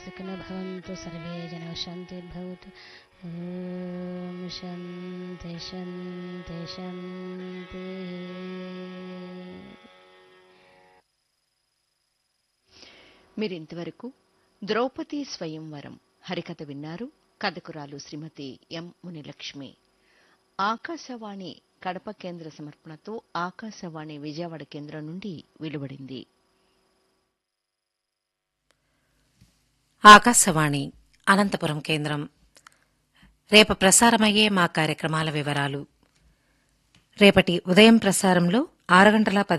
సుఖినో భవంతు సర్వే జన శాంతిర్భవతు ఓం శాంతి శాంతి శాంతి మీరింతవరకు ద్రౌపది స్వయంవరం హరికథ విన్నారు కథకురాలు శ్రీమతి ఎం మునిలక్ష్మి ఆకాశవాణి కడప కేంద్ర సమర్పణతో ఆకాశవాణి విజయవాడ కేంద్రం నుండి వెలువడింది ఆకాశవాణి అనంతపురం కేంద్రం రేపు ప్రసారమయ్యే మా కార్యక్రమాల వివరాలు రేపటి ఉదయం ప్రసారంలో ఆరు గంటల పది